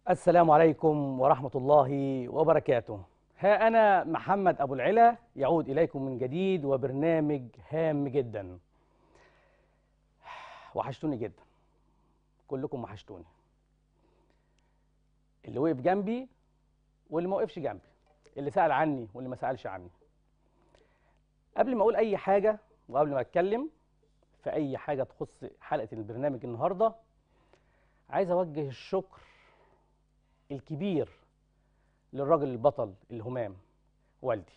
السلام عليكم ورحمة الله وبركاته ها أنا محمد أبو العلا يعود إليكم من جديد وبرنامج هام جدا وحشتوني جدا كلكم وحشتوني اللي وقف جنبي واللي ما وقفش جنبي اللي سأل عني واللي ما سألش عني قبل ما أقول أي حاجة وقبل ما أتكلم في أي حاجة تخص حلقة البرنامج النهاردة عايز أوجه الشكر الكبير للراجل البطل الهمام والدي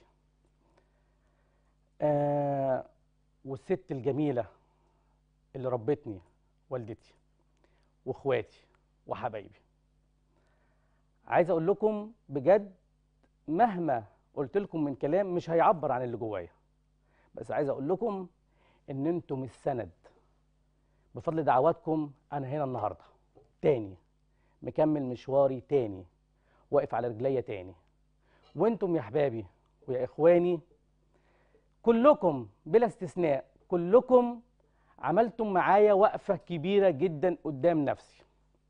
آه والست الجميلة اللي ربتني والدتي واخواتي وحبايبي عايز اقول لكم بجد مهما قلت لكم من كلام مش هيعبر عن اللي جوايا بس عايز اقول لكم ان انتم السند بفضل دعواتكم انا هنا النهارده تاني مكمل مشواري تاني واقف على رجليا تاني وانتم يا احبابي ويا اخواني كلكم بلا استثناء كلكم عملتم معايا وقفه كبيره جدا قدام نفسي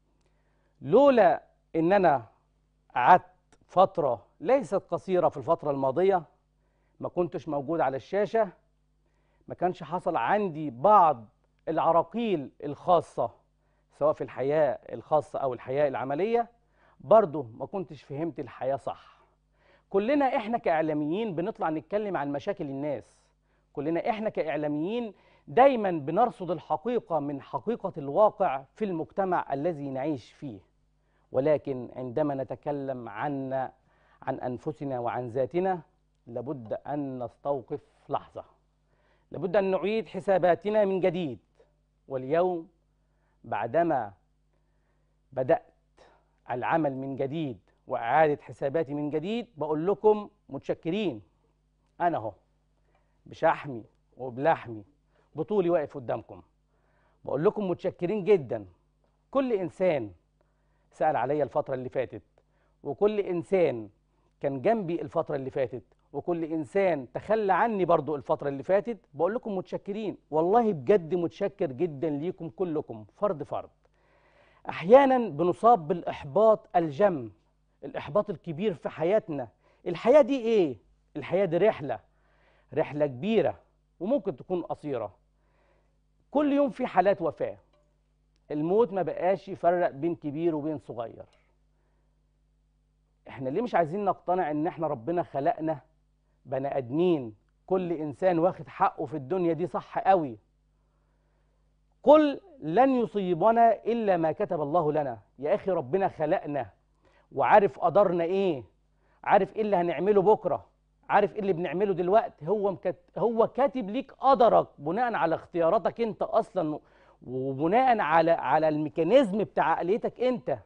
لولا ان انا قعدت فتره ليست قصيره في الفتره الماضيه ما كنتش موجود على الشاشه ما كانش حصل عندي بعض العراقيل الخاصه سواء في الحياه الخاصه او الحياه العمليه برضه ما كنتش فهمت الحياه صح كلنا احنا كاعلاميين بنطلع نتكلم عن مشاكل الناس كلنا احنا كاعلاميين دايما بنرصد الحقيقه من حقيقه الواقع في المجتمع الذي نعيش فيه ولكن عندما نتكلم عن عن انفسنا وعن ذاتنا لابد ان نستوقف لحظه لابد ان نعيد حساباتنا من جديد واليوم بعدما بدات العمل من جديد واعاده حساباتي من جديد بقول لكم متشكرين انا اهو بشحمي وبلحمي بطولي واقف قدامكم بقول لكم متشكرين جدا كل انسان سال عليا الفتره اللي فاتت وكل انسان كان جنبي الفتره اللي فاتت وكل انسان تخلى عني برضو الفتره اللي فاتت بقول لكم متشكرين والله بجد متشكر جدا ليكم كلكم فرد فرد احيانا بنصاب بالاحباط الجم الاحباط الكبير في حياتنا الحياه دي ايه الحياه دي رحله رحله كبيره وممكن تكون قصيره كل يوم في حالات وفاه الموت ما بقاش يفرق بين كبير وبين صغير احنا ليه مش عايزين نقتنع ان احنا ربنا خلقنا بني ادمين كل انسان واخد حقه في الدنيا دي صح قوي قل لن يصيبنا الا ما كتب الله لنا يا اخي ربنا خلقنا وعارف قدرنا ايه عارف ايه اللي هنعمله بكره عارف ايه اللي بنعمله دلوقتي هو مكت... هو كاتب ليك قدرك بناء على اختياراتك انت اصلا وبناء على على الميكانيزم بتاع عقليتك انت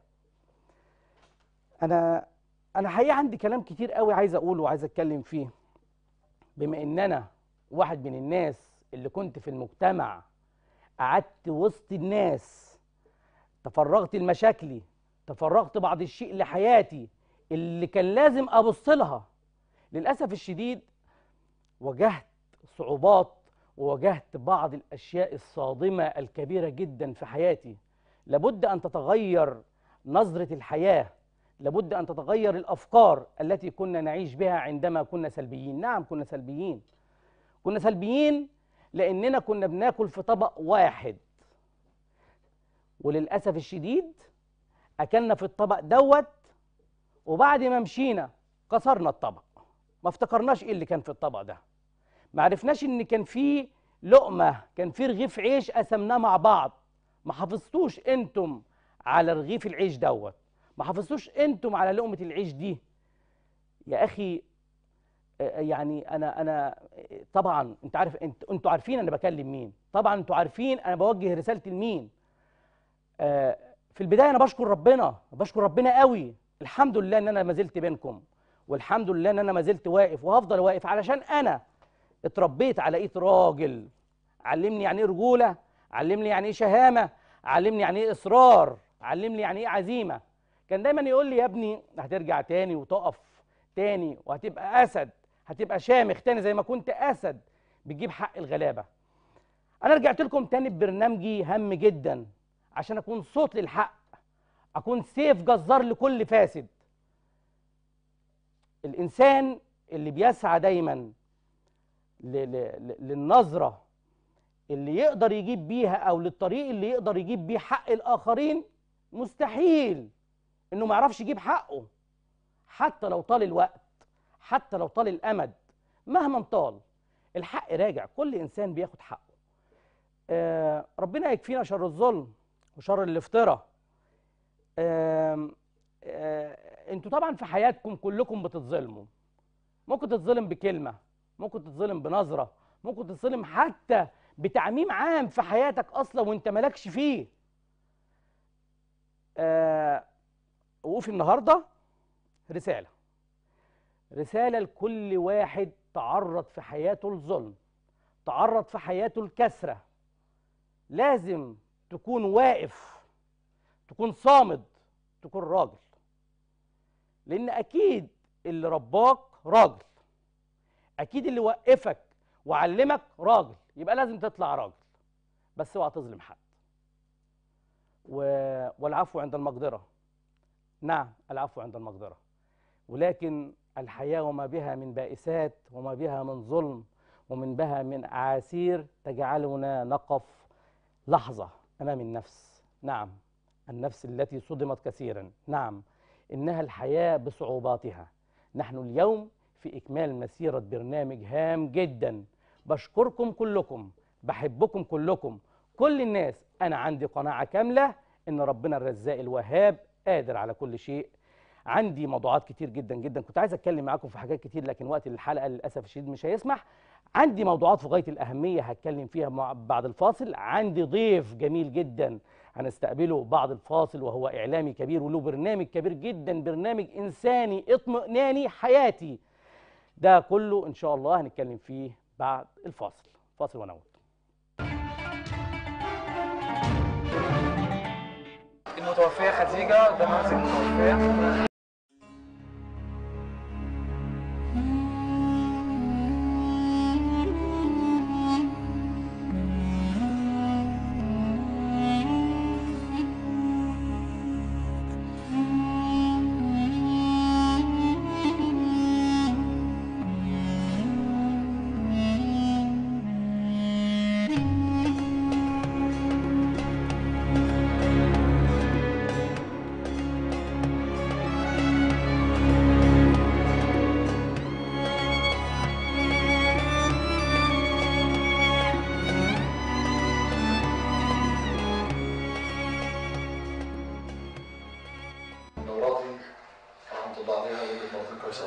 انا انا حقيقه عندي كلام كتير قوي عايز اقوله وعايز اتكلم فيه بما ان انا واحد من الناس اللي كنت في المجتمع قعدت وسط الناس تفرغت لمشاكلي تفرغت بعض الشيء لحياتي اللي كان لازم ابص لها للاسف الشديد واجهت صعوبات وواجهت بعض الاشياء الصادمه الكبيره جدا في حياتي لابد ان تتغير نظره الحياه لابد ان تتغير الافكار التي كنا نعيش بها عندما كنا سلبيين نعم كنا سلبيين كنا سلبيين لاننا كنا بناكل في طبق واحد وللاسف الشديد اكلنا في الطبق دوت وبعد ما مشينا كسرنا الطبق ما افتكرناش ايه اللي كان في الطبق ده ما عرفناش ان كان في لقمه كان في رغيف عيش قسمناه مع بعض ما حافظتوش انتم على رغيف العيش دوت ما حافظتوش انتم على لقمه العيش دي يا اخي يعني انا انا طبعا انت عارف انت انتوا عارفين انا بكلم مين طبعا انتوا عارفين انا بوجه رسالتي لمين آه في البدايه انا بشكر ربنا بشكر ربنا قوي الحمد لله ان انا ما زلت بينكم والحمد لله ان انا ما زلت واقف وهفضل واقف علشان انا اتربيت على ايد راجل علمني يعني ايه رجوله علمني يعني ايه شهامه علمني يعني ايه اصرار علمني يعني ايه عزيمه كان دايما يقول لي يا ابني هترجع تاني وتقف تاني وهتبقى اسد هتبقى شامخ تاني زي ما كنت اسد بتجيب حق الغلابه انا رجعت لكم تاني ببرنامجي هم جدا عشان اكون صوت للحق اكون سيف جزار لكل فاسد الانسان اللي بيسعى دايما ل- ل- ل- للنظره اللي يقدر يجيب بيها او للطريق اللي يقدر يجيب بيه حق الاخرين مستحيل انه ما يعرفش يجيب حقه حتى لو طال الوقت حتى لو طال الامد مهما طال الحق راجع كل انسان بياخد حقه آه ربنا يكفينا شر الظلم وشر الافتراء آم، آه انتوا طبعا في حياتكم كلكم بتتظلموا ممكن تتظلم بكلمه ممكن تتظلم بنظره ممكن تتظلم حتى بتعميم عام في حياتك اصلا وانت مالكش فيه آه وقوفي النهارده رساله رساله لكل واحد تعرض في حياته الظلم تعرض في حياته الكسره لازم تكون واقف تكون صامد تكون راجل لان اكيد اللي رباك راجل اكيد اللي وقفك وعلمك راجل يبقى لازم تطلع راجل بس اوعى تظلم حد و... والعفو عند المقدره نعم العفو عند المقدره ولكن الحياه وما بها من بائسات وما بها من ظلم ومن بها من اعاسير تجعلنا نقف لحظه امام النفس نعم النفس التي صدمت كثيرا نعم انها الحياه بصعوباتها نحن اليوم في اكمال مسيره برنامج هام جدا بشكركم كلكم بحبكم كلكم كل الناس انا عندي قناعه كامله ان ربنا الرزاق الوهاب قادر على كل شيء عندي موضوعات كتير جدا جدا كنت عايز اتكلم معاكم في حاجات كتير لكن وقت الحلقه للاسف الشديد مش هيسمح عندي موضوعات في غايه الاهميه هتكلم فيها مع بعد الفاصل عندي ضيف جميل جدا هنستقبله بعد الفاصل وهو اعلامي كبير وله برنامج كبير جدا برنامج انساني اطمئناني حياتي ده كله ان شاء الله هنتكلم فيه بعد الفاصل فاصل ونعود المتوفية خديجة ده نموذج المتوفية مراتي رحمة الله عليها ولدت مرتين كويسة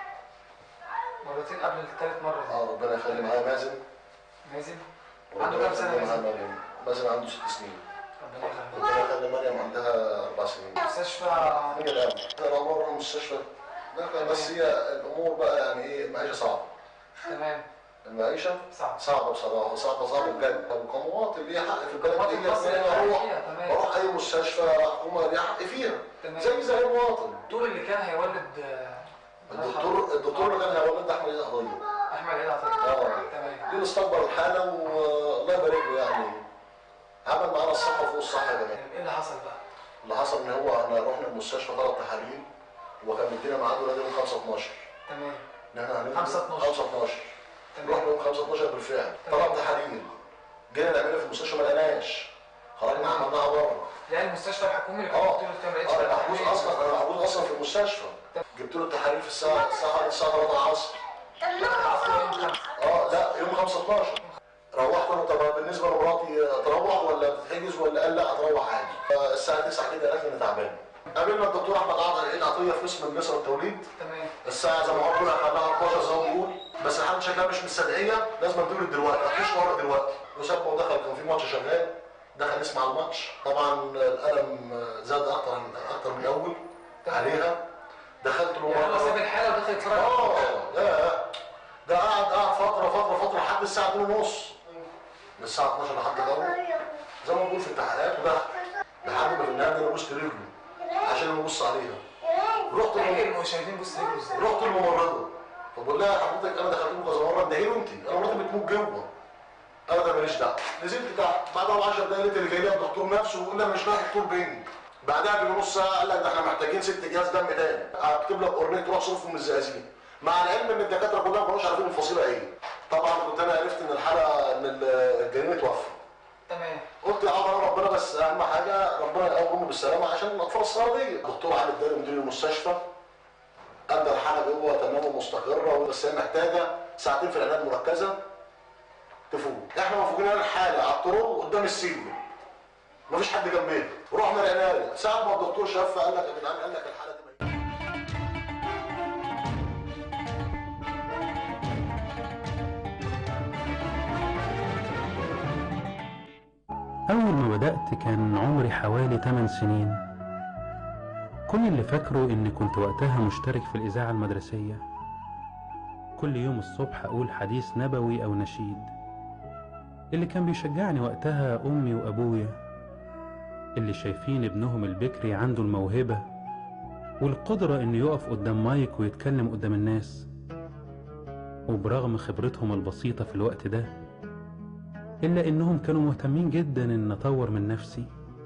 مرتين قبل الثالث مرة دي اه ربنا يخلي معايا مازن مازن وربنا عنده كام سنة يخلي معايا مازن؟ مريم مازن عنده ست سنين ربنا يخليك ربنا يخلي مريم عندها أربع سنين مستشفى هي الآن أنا عمر أروح المستشفى لا، بس هي الأمور بقى يعني إيه المعيشة صعبة تمام المعيشة صعب صعبة بصراحة صعبة صعبة بجد وكمواطن ليا حق في البلد مواطن دي مصري إن أنا أروح فيها تمام بروح أي مستشفى حكومة ليا حق فيها تمام زي زي أي مواطن الدكتور اللي كان هيولد آه، الدكتور الدكتور اللي كان هيولد أحمد عيد قضية احمد عيد عطيه اه تمام دي اللي استكبر الحاله والله يبارك له يعني عمل معانا الصح فوق الصح كمان ايه اللي حصل بقى؟ اللي حصل ان هو احنا رحنا المستشفى ثلاث تحاليل وكان مدينا ميعاد ولادي يوم 5 12 تمام ان احنا هنبدا 5 12. 5 12 تمام رحنا يوم 5 12 بالفعل تمام. ثلاث تحاليل جينا نعملها في المستشفى ما لقيناش خرجنا عملناها بره يعني المستشفى الحكومي اللي كان اه الدكتور كان ما لقيتش اه انا فيها محجوز تحاليل. اصلا انا محجوز اصلا في المستشفى جبت له التحاليل في الساعه الساعه الساعه 3 العصر العصر يوم خمسة. اه لا يوم 5 12 روحت انا طب بالنسبه لمراتي تروح ولا تتحجز ولا قال لا تروح عادي آه، الساعه 9 كده قالت لي انا تعبان قابلنا الدكتور احمد عطا عيد عطيه في قسم النساء والتوليد تمام الساعه زي ما هو بيقول خلاها 12 زي ما بيقول بس الحاله شكلها مش مستدعيه لازم تولد دلوقتي مفيش طوارئ دلوقتي وساب ودخل كان في ماتش شغال دخل يسمع الماتش طبعا الالم زاد اكتر اكتر من الاول عليها دخلت له يعني هو مرة- ساب الحالة ودخل يتفرج على اه الماتش. لا ده قعد قعد فتره فتره فتره لحد الساعه 2 ونص من الساعه 12 لحد الاول زي ما بقول في التحقيقات ودخل لحد ما في النهايه انا بوست رجله عشان يبص عليها رحت احكي للم- للمشاهدين بص رجله ازاي رحت للممرضه فبقول لها حضرتك انا دخلت له كذا مره ادعي له انت انا مراتي بتموت جوه انا ده ماليش دعوه نزلت تحت بعد 10 دقايق لقيت اللي جاي لها الدكتور نفسه ويقول لها مش لاقي دكتور بيني بعدها بنص ساعه قال لك ده احنا محتاجين ست اكياس دم تاني هكتب لك اورنيه تروح صرفهم من الزقازيق مع العلم ان الدكاتره كلها ما كانوش عارفين الفصيله ايه طبعا كنت انا عرفت ان الحاله ان الجنين اتوفى تمام قلت يا عم ربنا بس اهم حاجه ربنا يقوم بالسلامه عشان الاطفال الصغيره دي الدكتور علي الداري مدير المستشفى قال ده الحاله جوه تمام ومستقره بس هي محتاجه ساعتين في العنايه المركزه تفوق احنا مفوقين الحاله على الطرق قدام السجن مفيش حد جنبنا رحنا العنايه ساعه ما الدكتور شاف قال لك يا جدعان قال لك الحاله دي ميتة. أول ما بدأت كان عمري حوالي 8 سنين كل اللي فاكره إني كنت وقتها مشترك في الإذاعة المدرسية كل يوم الصبح أقول حديث نبوي أو نشيد اللي كان بيشجعني وقتها أمي وأبويا اللي شايفين ابنهم البكري عنده الموهبة والقدرة إنه يقف قدام مايك ويتكلم قدام الناس وبرغم خبرتهم البسيطة في الوقت ده إلا إنهم كانوا مهتمين جدا إن أطور من نفسي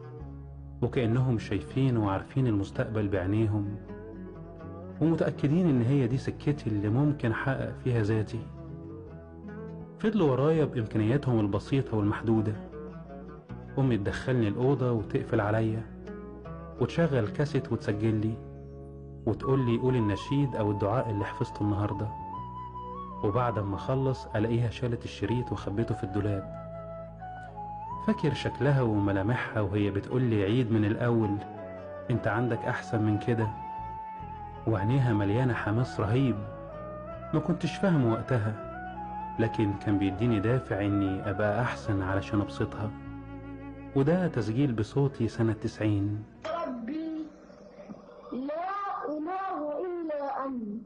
وكأنهم شايفين وعارفين المستقبل بعينيهم ومتأكدين إن هي دي سكتي اللي ممكن أحقق فيها ذاتي فضلوا ورايا بإمكانياتهم البسيطة والمحدودة أمي تدخلني الأوضة وتقفل عليا وتشغل كاسيت وتسجل لي وتقول لي قول النشيد أو الدعاء اللي حفظته النهارده وبعد ما اخلص الاقيها شالت الشريط وخبيته في الدولاب فاكر شكلها وملامحها وهي بتقول لي عيد من الاول انت عندك احسن من كده وعينيها مليانه حماس رهيب ما كنتش فاهمه وقتها لكن كان بيديني دافع اني ابقى احسن علشان ابسطها وده تسجيل بصوتي سنة تسعين ربي لا إله إلا أنت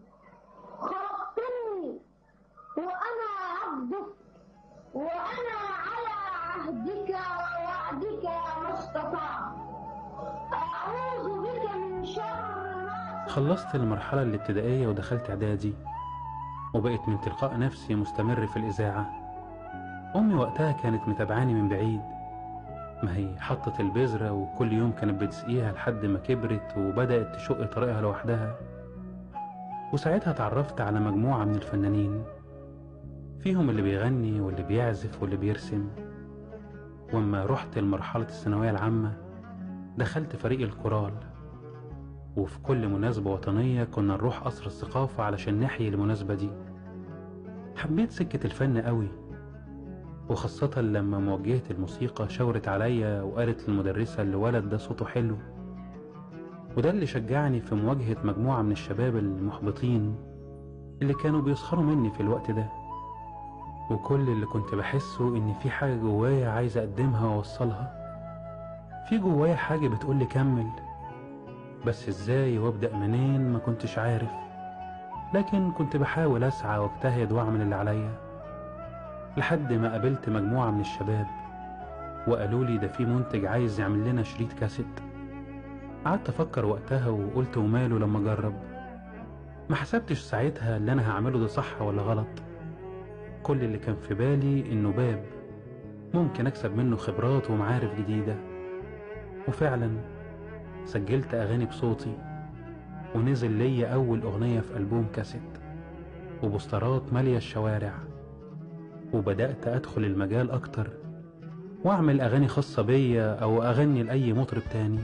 خلقتني وأنا عبدك وأنا على عهدك ووعدك ما استطعت أعوذ بك من شر ما خلصت المرحلة الابتدائية ودخلت إعدادي وبقيت من تلقاء نفسي مستمر في الإذاعة أمي وقتها كانت متابعاني من بعيد ما هي حطت البذرة وكل يوم كانت بتسقيها لحد ما كبرت وبدأت تشق طريقها لوحدها وساعتها اتعرفت على مجموعة من الفنانين فيهم اللي بيغني واللي بيعزف واللي بيرسم وأما رحت لمرحلة الثانوية العامة دخلت فريق الكورال وفي كل مناسبة وطنية كنا نروح قصر الثقافة علشان نحيي المناسبة دي حبيت سكة الفن قوي وخاصة لما موجهة الموسيقى شاورت عليا وقالت للمدرسة اللي ولد ده صوته حلو وده اللي شجعني في مواجهة مجموعة من الشباب المحبطين اللي كانوا بيسخروا مني في الوقت ده وكل اللي كنت بحسه إن في حاجة جوايا عايز أقدمها وأوصلها في جوايا حاجة بتقولي كمل بس ازاي وابدأ منين ما كنتش عارف لكن كنت بحاول أسعى واجتهد وأعمل اللي عليا لحد ما قابلت مجموعة من الشباب وقالوا لي ده في منتج عايز يعمل لنا شريط كاسيت قعدت أفكر وقتها وقلت وماله لما أجرب ما حسبتش ساعتها اللي أنا هعمله ده صح ولا غلط كل اللي كان في بالي إنه باب ممكن أكسب منه خبرات ومعارف جديدة وفعلا سجلت أغاني بصوتي ونزل ليا أول أغنية في ألبوم كاسيت وبوسترات مالية الشوارع وبدأت أدخل المجال أكتر وأعمل أغاني خاصة بيا أو أغني لأي مطرب تاني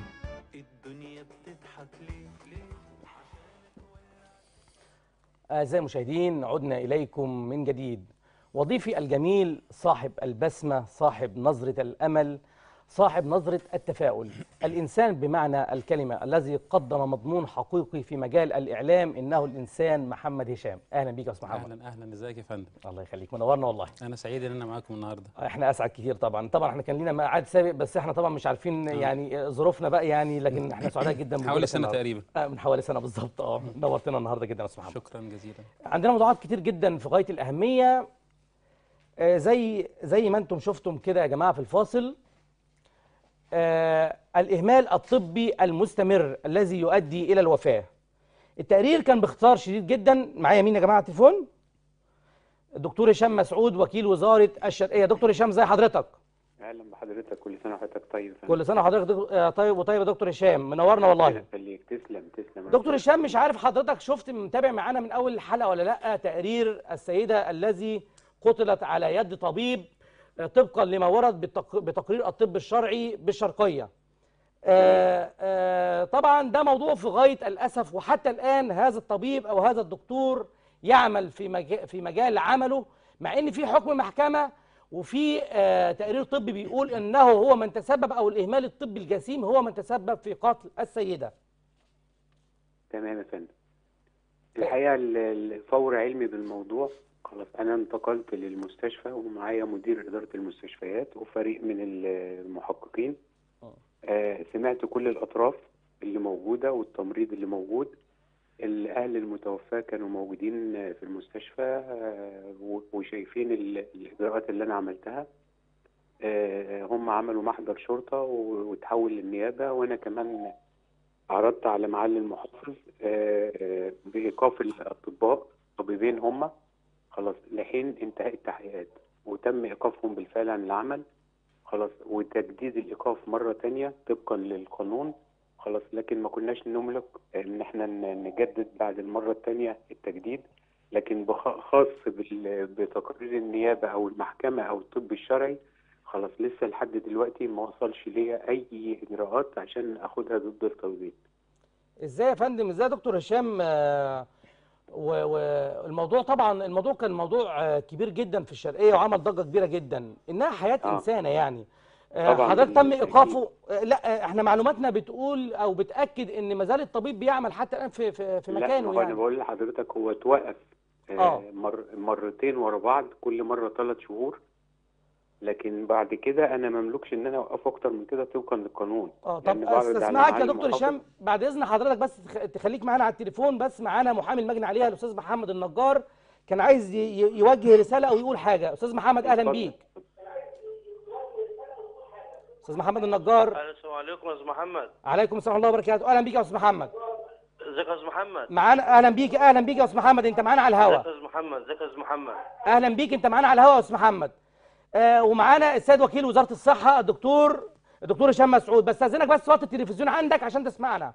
أعزائي المشاهدين عدنا إليكم من جديد وضيفي الجميل صاحب البسمة صاحب نظرة الأمل صاحب نظرة التفاؤل الإنسان بمعنى الكلمة الذي قدم مضمون حقيقي في مجال الإعلام إنه الإنسان محمد هشام أهلا بيك يا أستاذ محمد أهلا أهلا إزيك يا فندم الله يخليك منورنا والله أنا سعيد إن أنا معاكم النهاردة احنا اسعد كتير طبعا طبعا احنا كان لينا ميعاد سابق بس احنا طبعا مش عارفين يعني ظروفنا بقى يعني لكن احنا سعداء جدا حوالي بوجودك سنة النهاردة. تقريبا آه، من حوالي سنه بالظبط اه نورتنا النهارده جدا يا استاذ محمد شكرا جزيلا عندنا موضوعات كتير جدا في غايه الاهميه آه، زي زي ما انتم شفتم كده يا جماعه في الفاصل آه الاهمال الطبي المستمر الذي يؤدي الى الوفاه التقرير كان باختصار شديد جدا معايا مين يا جماعه على التليفون الدكتور هشام مسعود وكيل وزاره الشرقيه دكتور هشام زي حضرتك اهلا بحضرتك كل سنه وحضرتك طيب كل سنه وحضرتك دك- آه، طيب وطيب يا دكتور هشام منورنا والله يخليك تسلم تسلم دكتور هشام مش عارف حضرتك شفت متابع معانا من اول الحلقه ولا لا تقرير السيده الذي قتلت على يد طبيب آه، طبقا لما ورد بالتق- بتقرير الطب الشرعي بالشرقيه آه، آه، طبعا ده موضوع في غايه الاسف وحتى الان هذا الطبيب او هذا الدكتور يعمل في مجال في مجال عمله مع ان في حكم محكمه وفي آه، تقرير طبي بيقول انه هو من تسبب او الاهمال الطبي الجسيم هو من تسبب في قتل السيده تمام يا فندم الحقيقه ال- ال- فور علمي بالموضوع خلاص انا انتقلت للمستشفى ومعايا مدير اداره المستشفيات وفريق من ال- المحققين آه سمعت كل الاطراف اللي موجوده والتمريض اللي موجود الاهل المتوفاه كانوا موجودين آه، في المستشفى آه، و- وشايفين ال- الاجراءات اللي انا عملتها آه، هم عملوا محضر شرطه و- وتحول للنيابه وانا كمان عرضت على معالي المحافظ آه، آه، بإيقاف الأطباء طبيبين هم خلاص لحين انتهاء التحقيقات وتم إيقافهم بالفعل عن العمل خلاص وتجديد الإيقاف مرة تانية طبقا للقانون خلاص لكن ما كناش نملك إن احنا ن- نجدد بعد المرة التانية التجديد لكن بخ- خاص بال- بتقرير النيابة أو المحكمة أو الطب الشرعي خلاص لسه لحد دلوقتي ما وصلش ليا أي إجراءات عشان أخدها ضد الطبيبين ازاي يا فندم ازاي يا دكتور هشام آه، و- والموضوع طبعا الموضوع كان موضوع آه، كبير جدا في الشرقيه وعمل ضجه كبيره جدا انها حياه آه. انسانه يعني آه، طبعاً حضرتك تم بالتأكيد. ايقافه آه، لا آه، احنا معلوماتنا بتقول او بتاكد ان ما زال الطبيب بيعمل حتى الان في في, في لا مكانه ما هو انا يعني بقول لحضرتك هو توقف آه. آه مر مرتين ورا بعض كل مره ثلاث شهور لكن بعد كده انا مملوكش ان انا اوقفه اكتر من كده طبقا للقانون اه طب لأن بعرض على استسمعك يا معالي دكتور المحافظ. هشام بعد اذن حضرتك بس تخ- تخليك معانا على التليفون بس معانا محامي المجني عليها الاستاذ محمد النجار كان عايز ي- ي- يوجه رساله او يقول حاجه استاذ محمد اهلا اتفضل. بيك استاذ محمد النجار السلام عليكم يا استاذ محمد عليكم السلام ورحمه الله وبركاته اهلا بيك يا استاذ محمد ازيك يا استاذ محمد معانا اهلا بيك اهلا بيك يا استاذ محمد انت معانا على ازيك الهوا يا استاذ محمد ازيك يا استاذ محمد اهلا بيك انت معانا على الهوا يا استاذ محمد آه ومعانا السيد وكيل وزاره الصحه الدكتور الدكتور هشام مسعود بس استاذنك بس وقت التلفزيون عندك عشان تسمعنا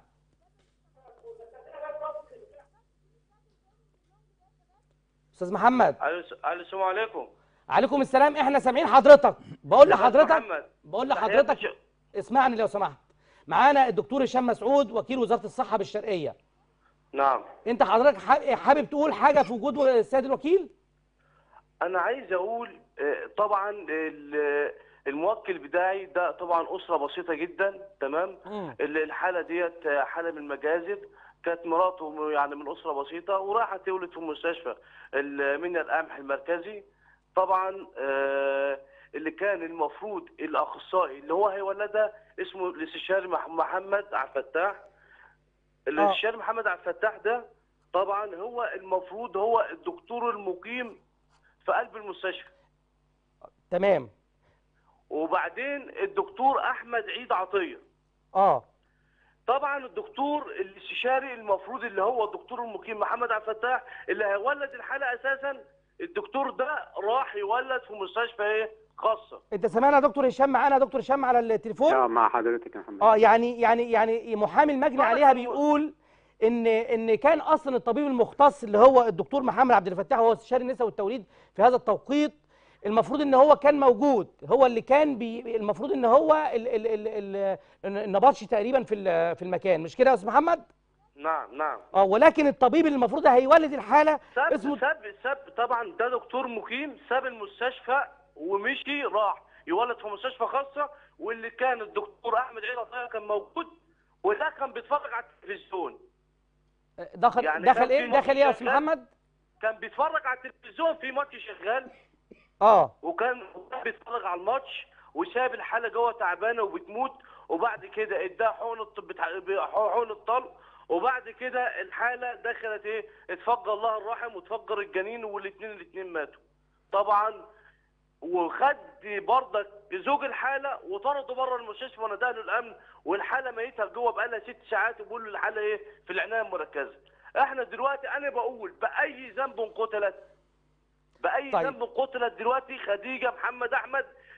استاذ محمد الو الو السلام عليكم عليكم السلام احنا سامعين حضرتك بقول ازيك يا أستاذ لحضرتك محمد بقول تحياتي لحضرتك ش- اسمعني لو سمحت معانا الدكتور هشام مسعود وكيل وزاره الصحه بالشرقيه نعم انت حضرتك حاب- حابب تقول حاجه في وجود السيد الوكيل انا عايز اقول آه، طبعا ال- الموكل بتاعي ده طبعا اسره بسيطه جدا تمام مم. ال- الحاله ديت آه، حاله من المجازر كانت مراته م- يعني من اسره بسيطه وراحت تولد في مستشفى المنيا القمح المركزي طبعا آه، اللي كان المفروض الاخصائي اللي هو هيولدها اسمه الاستشاري مح- محمد عبد الفتاح الاستشاري محمد عبد الفتاح ده طبعا هو المفروض هو الدكتور المقيم في قلب المستشفى تمام وبعدين الدكتور احمد عيد عطيه اه طبعا الدكتور الاستشاري المفروض اللي هو الدكتور المقيم محمد عبد الفتاح اللي هيولد الحاله اساسا الدكتور ده راح يولد في مستشفى ايه خاصه انت سامعنا يا دكتور هشام معانا يا دكتور هشام على التليفون اه مع حضرتك يا محمد اه يعني يعني يعني محامي المجني عليها بيقول ان ان كان اصلا الطبيب المختص اللي هو الدكتور محمد عبد الفتاح هو استشاري النساء والتوليد في هذا التوقيت المفروض ان هو كان موجود هو اللي كان بي المفروض ان هو ال- ال- ال- ال- النبطشي تقريبا في ال- في المكان مش كده يا استاذ محمد نعم نعم اه ولكن الطبيب اللي المفروض هيولد الحاله ساب اسمه ساب ساب طبعا ده دكتور مقيم ساب المستشفى ومشي راح يولد في مستشفى خاصه واللي كان الدكتور احمد عيد عطيه كان موجود وده كان بيتفرج على التلفزيون دخل يعني دخل كان ايه في ماتش دخل ايه يا استاذ شغال. محمد كان بيتفرج على التلفزيون في ماتش شغال اه وكان وكان بيتفرج على الماتش وساب الحاله جوه تعبانه وبتموت وبعد كده اداها حقن الطب بتاع- حقن الطلق وبعد كده الحاله دخلت ايه اتفجر لها الرحم وتفجر الجنين والاثنين الاثنين ماتوا طبعا وخد برضك زوج الحاله وطرده بره المستشفى ونادى له الامن والحاله ميتها جوه بقالها ست ساعات وبيقول له الحاله ايه في العنايه المركزه احنا دلوقتي انا بقول باي ذنب قتلت باي طيب. ذنب قتلت دلوقتي خديجه محمد احمد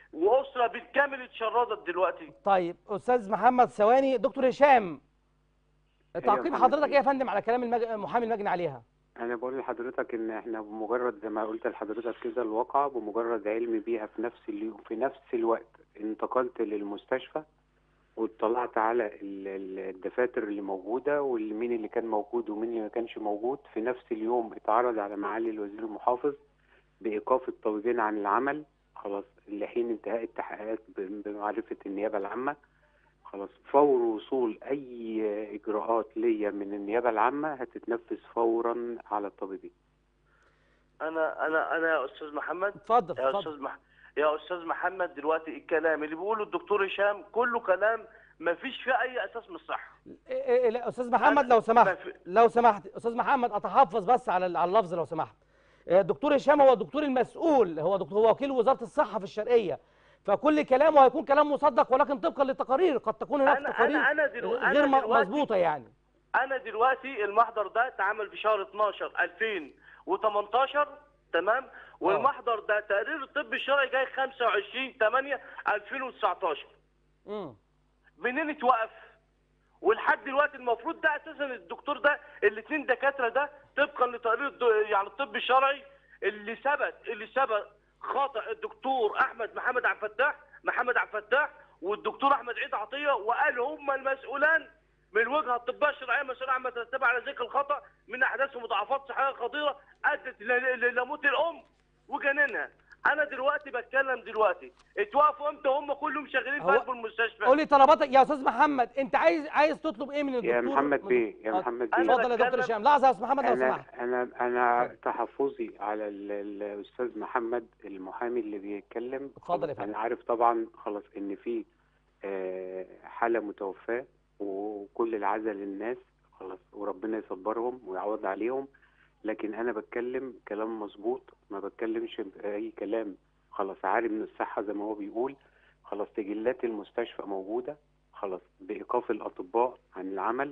واسره بالكامل اتشردت دلوقتي طيب استاذ محمد ثواني دكتور هشام تعقيب محمد حضرتك بيه. ايه يا فندم على كلام المج... محامي المجني عليها انا بقول لحضرتك ان احنا بمجرد زي ما قلت لحضرتك كده الواقعة بمجرد علمي بيها في نفس اليوم في نفس الوقت انتقلت للمستشفى واطلعت على ال- ال- الدفاتر اللي موجودة ومين اللي كان موجود ومين اللي ما كانش موجود في نفس اليوم اتعرض على معالي الوزير المحافظ بإيقاف الطبيبين عن العمل خلاص لحين انتهاء التحقيقات ب- بمعرفة النيابة العامة خلاص فور وصول أي إجراءات ليا من النيابة العامة هتتنفذ فورا على الطبيبين انا انا انا يا استاذ محمد اتفضل يا اتفضل استاذ مح... يا استاذ محمد دلوقتي الكلام اللي بيقوله الدكتور هشام كله كلام ما فيش فيه اي اساس من الصحه إيه إيه لا استاذ محمد أنا- لو سمحت ما في- لو سمحت استاذ محمد اتحفظ بس على ال- على اللفظ لو سمحت آه، الدكتور هشام هو الدكتور المسؤول هو دكتور هو وكيل وزاره الصحه في الشرقيه فكل كلامه هيكون كلام مصدق ولكن طبقا للتقارير قد تكون هناك أنا- تقارير أنا- أنا دلو- أنا غير م- دلوقتي- مظبوطه يعني انا دلوقتي المحضر ده اتعمل في شهر 12 2018 تمام والمحضر ده تقرير الطب الشرعي جاي 25 8 2019 امم منين اتوقف ولحد دلوقتي المفروض ده اساسا الدكتور ده الاثنين دكاتره ده طبقا لتقرير الد- يعني الطب الشرعي اللي ثبت اللي ثبت خطا الدكتور احمد محمد عبد الفتاح محمد عبد الفتاح والدكتور احمد عيد عطيه وقال هم المسؤولان من الوجهه الطبيه الشرعيه مسؤول عما تتبع على ذكر الخطا من احداث ومضاعفات صحيه خطيره ادت ل- ل- لموت الام وجنينها انا دلوقتي بتكلم دلوقتي اتوقفوا امتى هم كلهم شغالين هو- في قلب المستشفى قول لي طلباتك يا استاذ محمد انت عايز عايز تطلب ايه من الدكتور يا محمد من- بيه يا آه، محمد أنا بيه اتفضل يا دكتور بتكلم- هشام لحظه يا استاذ محمد لو انا سمحت انا انا تحفظي على ال- ال- الاستاذ محمد المحامي اللي بيتكلم اتفضل يا خلاص، فندم. انا عارف طبعا خلاص ان في آه، حاله متوفاه وكل العزاء للناس خلاص وربنا يصبرهم ويعوض عليهم لكن انا بتكلم كلام مظبوط ما بتكلمش باي كلام خلاص عارف من الصحه زي ما هو بيقول خلاص تجلات المستشفى موجوده خلاص بايقاف الاطباء عن العمل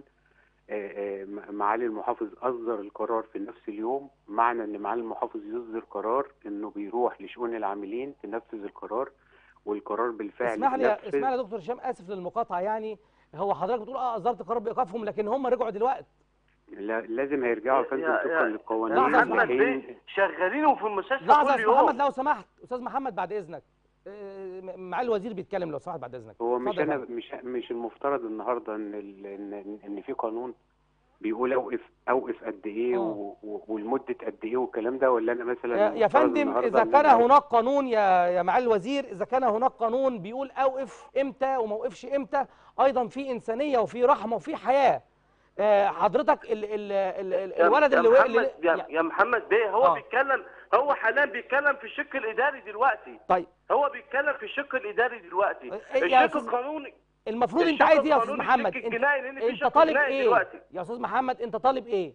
آه، آه، معالي المحافظ أصدر القرار في نفس اليوم معنى إن معالي المحافظ يصدر قرار إنه بيروح لشؤون العاملين تنفذ القرار والقرار بالفعل اسمح لي يا- اتنفذ. اسمح لي يا دكتور هشام اسف للمقاطعه يعني هو حضرتك بتقول اه اصدرت قرار بايقافهم لكن هم رجعوا دلوقتي لا لازم هيرجعوا يا فندم يا- طبقا يا- للقوانين لحظة يا محمد لحين- بيه شغالين في المستشفى لحظه يا كل استاذ محمد يوم لو سمحت استاذ محمد بعد اذنك آه، مع الوزير بيتكلم لو سمحت بعد اذنك هو مش اتفضل يا انا فندم. مش مش المفترض النهارده ان ال- ان ان في قانون بيقول اوقف اوقف قد ايه آه. و- و- والمده قد ايه والكلام ده ولا انا مثلا يا يا المفترض فندم النهاردة اذا إن كان أنا- هناك قانون يا يا معالي الوزير اذا كان هناك قانون بيقول اوقف امتى وما اوقفش امتى ايضا في انسانيه وفي رحمه وفي حياه آه، حضرتك ال ال ال ال يا- الولد يا اللي محمد اللي يا, يا محمد بيه هو آه. بيتكلم هو حاليا بيتكلم في الشق الاداري دلوقتي طيب هو بيتكلم في الشق الاداري دلوقتي إيه يا الشق أستاذ- القانوني المفروض انت الشق عايز ايه يا استاذ القانوني محمد الشق انت, الجنائي، لأن في انت شق طالب جنائي ايه دلوقتي. يا استاذ محمد انت طالب ايه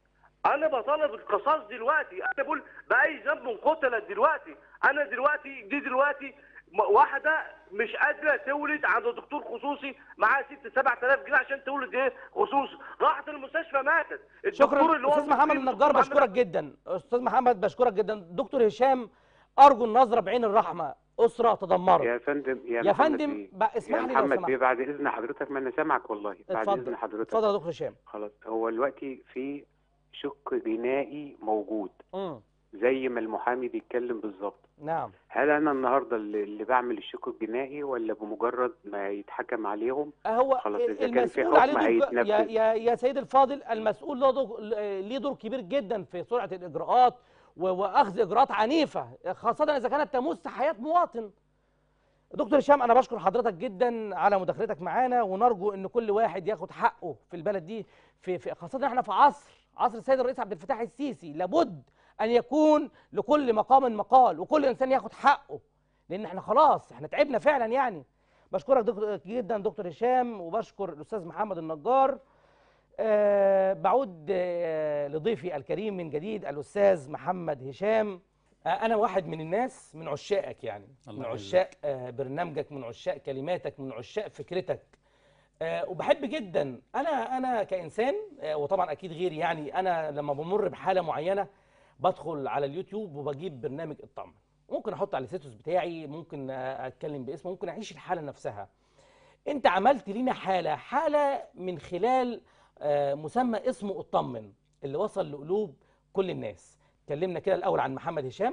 انا بطالب القصاص دلوقتي انا بقول باي ذنب قتلت دلوقتي انا دلوقتي دي دلوقتي م- واحده مش قادره تولد عند دكتور خصوصي معاها 6 7000 جنيه عشان تولد ايه خصوصي راحت المستشفى ماتت الدكتور شكرا اللي هو استاذ محمد الدكتور النجار محمد بشكرك جدا استاذ محمد بشكرك جدا دكتور هشام ارجو النظره بعين الرحمه اسره تدمرت يا فندم يا, يا محمد فندم بيه. بقى اسمح يا لي لو محمد سمحت بيه بعد اذن حضرتك ما انا سامعك والله بعد اتفضل اذن حضرتك اتفضل يا دكتور هشام خلاص هو دلوقتي في شق جنائي موجود امم زي ما المحامي بيتكلم بالظبط نعم هل انا النهارده اللي, اللي بعمل الشق الجنائي ولا بمجرد ما يتحكم عليهم هو خلاص، إذا كان في المسؤول حكم عليه دور يا هيتنفذ. يا يا سيد الفاضل المسؤول له دور ليه دور كبير جدا في سرعه الاجراءات و- واخذ اجراءات عنيفه خاصه اذا كانت تمس حياه مواطن دكتور هشام انا بشكر حضرتك جدا على مداخلتك معانا ونرجو ان كل واحد ياخد حقه في البلد دي في, في خاصه احنا في عصر عصر السيد الرئيس عبد الفتاح السيسي لابد ان يكون لكل مقام مقال وكل انسان ياخد حقه لان احنا خلاص احنا تعبنا فعلا يعني بشكرك دكتور جدا دكتور هشام وبشكر الاستاذ محمد النجار أه بعود أه لضيفي الكريم من جديد الاستاذ محمد هشام أه انا واحد من الناس من عشاقك يعني الله من يعزك. عشاق أه برنامجك من عشاق كلماتك من عشاق فكرتك أه وبحب جدا انا انا كانسان أه وطبعا اكيد غيري يعني انا لما بمر بحاله معينه بدخل على اليوتيوب وبجيب برنامج الطعم ممكن احط على الستاتوس بتاعي ممكن آه، اتكلم باسمه ممكن اعيش الحاله نفسها انت عملت لينا حاله حاله من خلال آه، مسمى اسمه اطمن اللي وصل لقلوب كل الناس اتكلمنا كده الاول عن محمد هشام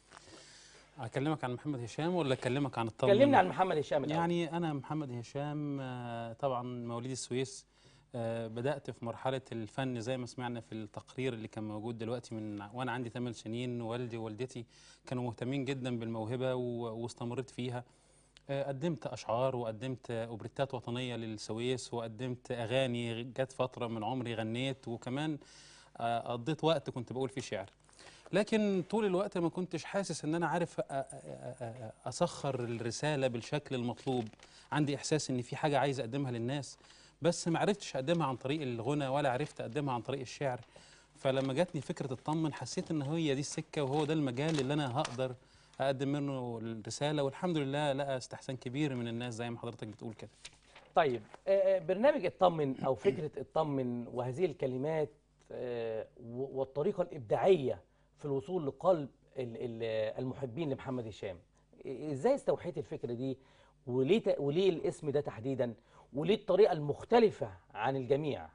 اكلمك عن محمد هشام ولا اكلمك عن الطمن كلمنا عن محمد هشام الأول. يعني انا محمد هشام آه، طبعا مواليد السويس آه، بدات في مرحله الفن زي ما سمعنا في التقرير اللي كان موجود دلوقتي من وانا عندي 8 سنين والدي ووالدتي كانوا مهتمين جدا بالموهبه و- واستمريت فيها آه، قدمت اشعار وقدمت آه، اوبريتات وطنيه للسويس وقدمت اغاني جت فتره من عمري غنيت وكمان آه، قضيت وقت كنت بقول فيه شعر لكن طول الوقت ما كنتش حاسس ان انا عارف أ- أ- أ- أ- اسخر الرساله بالشكل المطلوب عندي احساس ان في حاجه عايز اقدمها للناس بس ما عرفتش اقدمها عن طريق الغنى ولا عرفت اقدمها عن طريق الشعر فلما جاتني فكره اطمن حسيت ان هي دي السكه وهو ده المجال اللي انا هقدر اقدم منه الرساله والحمد لله لقى استحسان كبير من الناس زي ما حضرتك بتقول كده طيب آه، آه، برنامج اطمن او فكره اطمن وهذه الكلمات آه، و- والطريقه الابداعيه في الوصول لقلب ال- ال- المحبين لمحمد هشام إيه- ازاي استوحيت الفكره دي وليه ت- وليه الاسم ده تحديدا وليه الطريقه المختلفه عن الجميع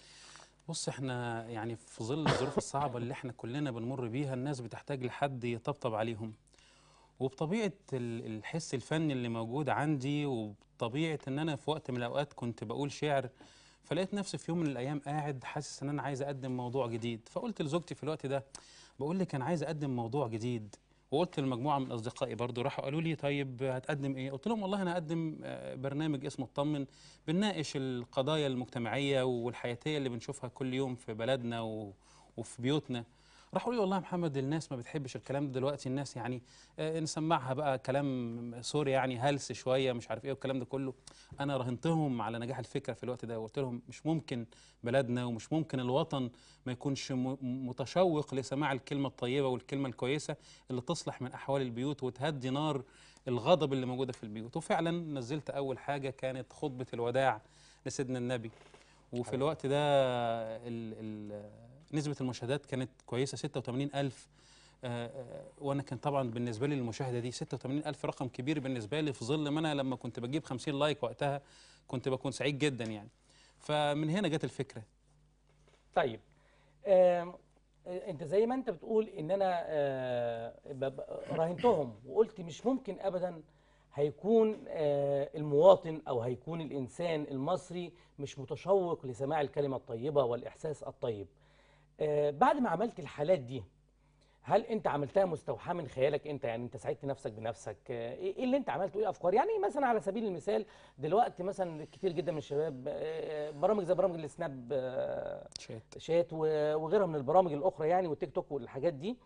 بص احنا يعني في ظل الظروف الصعبة اللي احنا كلنا بنمر بيها الناس بتحتاج لحد يطبطب عليهم وبطبيعة ال- الحس الفني اللي موجود عندي وبطبيعة ان انا في وقت من الاوقات كنت بقول شعر فلقيت نفسي في يوم من الايام قاعد حاسس ان انا عايز اقدم موضوع جديد فقلت لزوجتي في الوقت ده بقول لك انا عايز اقدم موضوع جديد وقلت لمجموعه من اصدقائي برضو راحوا قالوا لي طيب هتقدم ايه قلت لهم والله انا هقدم آه، برنامج اسمه اطمن بنناقش القضايا المجتمعيه والحياتيه اللي بنشوفها كل يوم في بلدنا و... وفي بيوتنا راحوا لي والله يا محمد الناس ما بتحبش الكلام ده دلوقتي الناس يعني آه، نسمعها بقى كلام سوري يعني هلس شويه مش عارف ايه والكلام ده كله انا راهنتهم على نجاح الفكره في الوقت ده وقلت لهم مش ممكن بلدنا ومش ممكن الوطن ما يكونش م- متشوق لسماع الكلمه الطيبه والكلمه الكويسه اللي تصلح من احوال البيوت وتهدي نار الغضب اللي موجوده في البيوت وفعلا نزلت اول حاجه كانت خطبه الوداع لسيدنا النبي وفي الوقت ده ال ال نسبة المشاهدات كانت كويسة 86 ألف وأنا كان طبعا بالنسبة لي المشاهدة دي 86 ألف رقم كبير بالنسبة لي في ظل ما أنا لما كنت بجيب 50 لايك وقتها كنت بكون سعيد جدا يعني فمن هنا جت الفكرة طيب آم، آه، انت زي ما انت بتقول ان انا آه، ب- ب- راهنتهم وقلت مش ممكن ابدا هيكون آه، المواطن او هيكون الانسان المصري مش متشوق لسماع الكلمه الطيبه والاحساس الطيب آه، بعد ما عملت الحالات دي هل انت عملتها مستوحاه من خيالك انت يعني انت ساعدت نفسك بنفسك آه، ايه إيه اللي انت عملته ايه افكار يعني مثلا على سبيل المثال دلوقتي مثلا كتير جدا من الشباب آه، برامج زي برامج السناب آه، شات شات و- وغيرها من البرامج الاخرى يعني والتيك توك والحاجات دي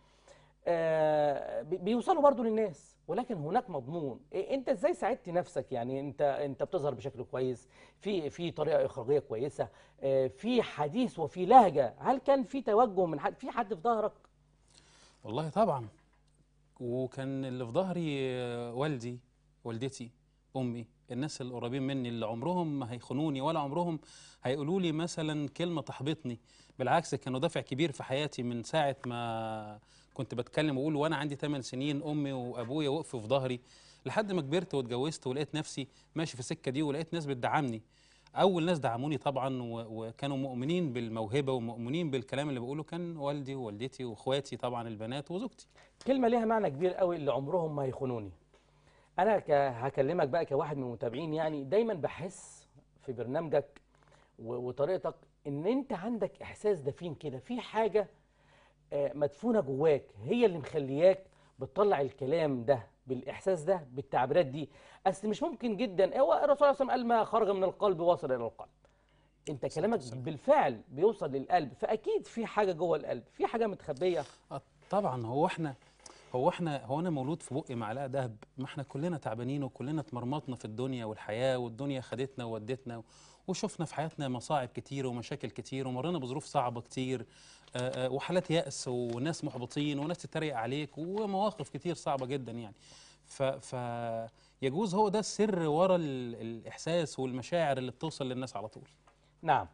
آه، بي- بيوصلوا برضو للناس ولكن هناك مضمون إيه انت ازاي ساعدت نفسك يعني انت انت بتظهر بشكل كويس في في طريقه اخراجيه كويسه آه، في حديث وفي لهجه هل كان في توجه من حد في حد في ظهرك والله طبعا وكان اللي في ظهري آه، والدي والدتي امي الناس القريبين مني اللي عمرهم ما هيخونوني ولا عمرهم هيقولوا لي مثلا كلمه تحبطني بالعكس كانوا دافع كبير في حياتي من ساعه ما كنت بتكلم واقول وانا عندي 8 سنين امي وابويا وقفوا في ظهري لحد ما كبرت واتجوزت ولقيت نفسي ماشي في السكه دي ولقيت ناس بتدعمني اول ناس دعموني طبعا و- وكانوا مؤمنين بالموهبه ومؤمنين بالكلام اللي بقوله كان والدي ووالدتي واخواتي طبعا البنات وزوجتي كلمه ليها معنى كبير قوي اللي عمرهم ما هيخونوني انا ك... هكلمك بقى كواحد من المتابعين يعني دايما بحس في برنامجك و... وطريقتك ان انت عندك احساس دفين كده في حاجه آه، مدفونه جواك هي اللي مخلياك بتطلع الكلام ده بالاحساس ده بالتعبيرات دي اصل مش ممكن جدا هو الرسول صلى الله عليه وسلم قال ما خرج من القلب وصل الى القلب انت كلامك بالفعل بيوصل للقلب فاكيد في حاجه جوه القلب في حاجه متخبيه آه، طبعا هو احنا هو احنا هو انا مولود في بقي معلقه دهب ما احنا كلنا تعبانين وكلنا اتمرمطنا في الدنيا والحياه والدنيا خدتنا وودتنا وشفنا في حياتنا مصاعب كتير ومشاكل كتير ومرينا بظروف صعبه كتير آه، آه، وحالات يأس وناس محبطين وناس تتريق عليك ومواقف كتير صعبه جدا يعني ف, ف يجوز هو ده السر ورا ال- الاحساس والمشاعر اللي بتوصل للناس على طول نعم